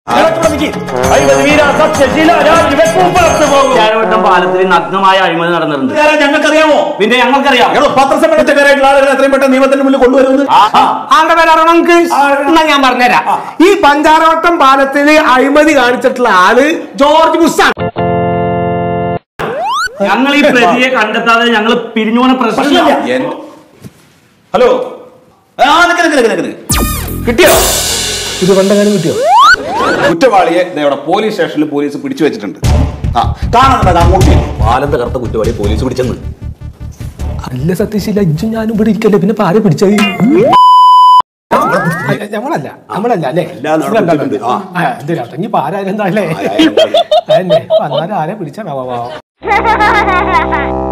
ചാരോട്ടം പാലത്തിൽ നഗ്നമായ അഴിമതി നടന്നിട്ടുണ്ട് ഞങ്ങൾക്കറിയാമോ പിന്നെ ഞങ്ങൾക്കറിയാം ഞങ്ങൾ പത്രസമ്മേളനക്കാരായിട്ടുള്ള ആളുകളെ എത്രയും പെട്ടെന്ന് നിയമത്തിന് മുന്നിൽ കൊണ്ടുവരുന്നത് ആളുടെ പേരാണോ നമുക്ക് എന്നാ ഞാൻ പറഞ്ഞുതരാം ഈ പഞ്ചാരോട്ടം പാലത്തിൽ അഴിമതി കാണിച്ചിട്ടുള്ള ആള് ജോർജ് ബുഷാണ് ഞങ്ങൾ ഈ പ്രതിയെ കണ്ടെത്താതെ ഞങ്ങൾ പിരിഞ്ഞു പോണ പ്രശ്നമില്ല എൻ- ഹലോ ആ നിക്ക് നിക്ക് നിക്ക് നിക്ക് നിക്ക്. കിട്ടിയോ ഇത് പണ്ടെങ്ങാനും കിട്ടിയോ കുറ്റവാളിയെ ദേ ഇവിടെ പോലീസ് സ്റ്റേഷനിൽ പോലീസ് പിടിച്ചു വെച്ചിട്ടുണ്ട് ആ കാണുന്നുണ്ട് അങ്ങോട്ട് പാലം തകർത്ത കുറ്റവാളി പോലീസ് പിടിച്ചെന്ന് അല്ല സതീശില്ല ഇജ്ജും ഞാനും ഇവിടെ ഇരിക്കല്ലേ പിന്നെ പാര പിടിച്ചത് നമ്മളല്ല നമ്മളല്ല അല്ലേ എല്ലാം അവിടെ പിടിച്ചിട്ടുണ്ട്. ആ. എന്തിനാ ഇനി പാരായാലും എന്താ അല്ലേ ആരായാലും എന്താ? അതന്നെ അപ്പൊ അന്നാലും ആരെ പിടിച്ചാ ha ha ha ha ha